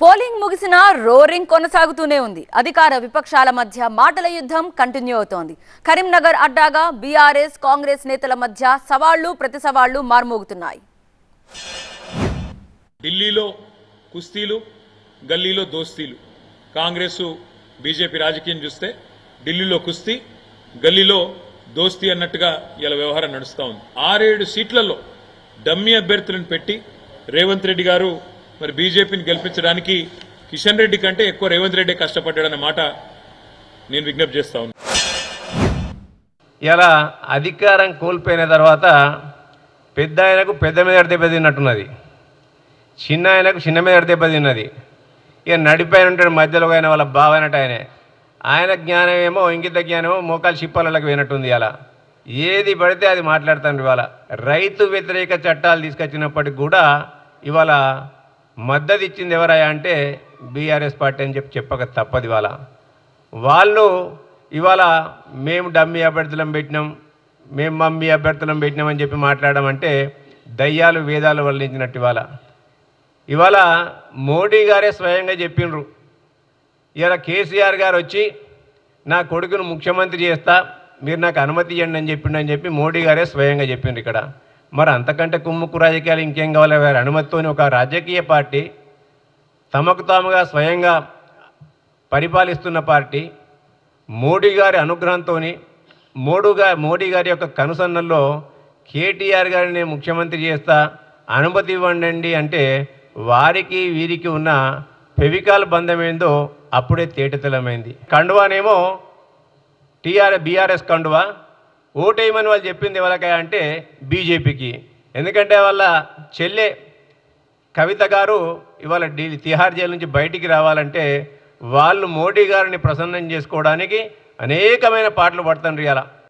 polling ముగిసినా roaring కొనసాగుతూనే ఉంది అధికార విపక్షాల మధ్య మాటల యుద్ధం కంటిన్యూ అవుతోంది కరీంనగర్ అడ్డాగా బీఆర్ఎస్ కాంగ్రెస్ నేతల మధ్య సవాళ్లు ప్రతి సవాళ్లు మార్మోగుతున్నాయి ఢిల్లీలో కుస్తీలు గల్లీలో దోస్తీలు కాంగ్రెస్ బీజేపీ రాజకీయం చూస్తే ఢిల్లీలో కుస్తీ గల్లీలో దోస్తీ అన్నట్టుగా ఇలా వ్యవహారం నడుస్తూ ఉంది ఆరేడు సీట్లలో డమ్మీ అభ్యర్థులను పెట్టి రేవంత్ రెడ్డి గారు మరి బీజేపీని గెలిపించడానికి కిషన్ రెడ్డి కంటే ఎక్కువ రేవంత్ రెడ్డి కష్టపడ్డాడన్న మాట నేను విజ్ఞప్తి చేస్తా ఉన్నాను ఇలా అధికారం కోల్పోయిన తర్వాత పెద్ద ఆయనకు పెద్ద మీద దెబ్బతిన్నట్టున్నది చిన్న ఆయనకు చిన్న మీద దెబ్బతిన్నది ఇక నడిపైన ఉంటాడు మధ్యలో ఆయన వాళ్ళ బావైనట్టు ఆయనే ఆయన జ్ఞానం ఏమో ఇంకిత జ్ఞానమో మోకాలు చిప్పాలకు పోయినట్టుంది అలా ఏది పడితే అది మాట్లాడుతాను ఇవాళ రైతు వ్యతిరేక చట్టాలు తీసుకొచ్చినప్పటికి కూడా ఇవాళ మద్దతు ఇచ్చింది ఎవరయ్యా అంటే బీఆర్ఎస్ పార్టీ అని చెప్పి చెప్పక తప్పదు ఇవాళ వాళ్ళు ఇవాళ మేము డమ్మీ అభ్యర్థులం పెట్టినాం మేము మమ్మీ అభ్యర్థులం పెట్టినామని చెప్పి మాట్లాడడం అంటే దయ్యాలు వేదాలు వల్లించినట్టు ఇవాళ ఇవాళ మోడీ గారే స్వయంగా చెప్పిండ్రు ఇవాళ కేసీఆర్ గారు వచ్చి నా కొడుకును ముఖ్యమంత్రి చేస్తా మీరు నాకు అనుమతి ఇవ్వండి అని చెప్పిండని చెప్పి మోడీ గారే స్వయంగా చెప్పిండ్రు ఇక్కడ మరి అంతకంటే కుమ్ముక్కు రాజకీయాలు ఇంకేం కావాలి వారి అనుమతితోని ఒక రాజకీయ పార్టీ తమకు తాముగా స్వయంగా పరిపాలిస్తున్న పార్టీ మోడీ గారి అనుగ్రహంతో మోడుగా మోడీ గారి యొక్క కనుసన్నల్లో కేటీఆర్ గారిని నేను ముఖ్యమంత్రి చేస్తా అనుమతి ఇవ్వండి అంటే వారికి వీరికి ఉన్న ఫెవికాల్ బంధం ఏందో అప్పుడే తేటతెల్లమైంది కండువానేమో టీఆర్ బీఆర్ఎస్ కండువా ఓటేయమని వాళ్ళు చెప్పింది ఎవరికై అంటే బీజేపీకి ఎందుకంటే వాళ్ళ చెల్లె కవిత గారు ఇవాళ ఢిల్లీ తిహార్ జైలు నుంచి బయటికి రావాలంటే వాళ్ళు మోడీ గారిని ప్రసన్నం చేసుకోవడానికి అనేకమైన పాటలు పడుతుండ్రు ఇలా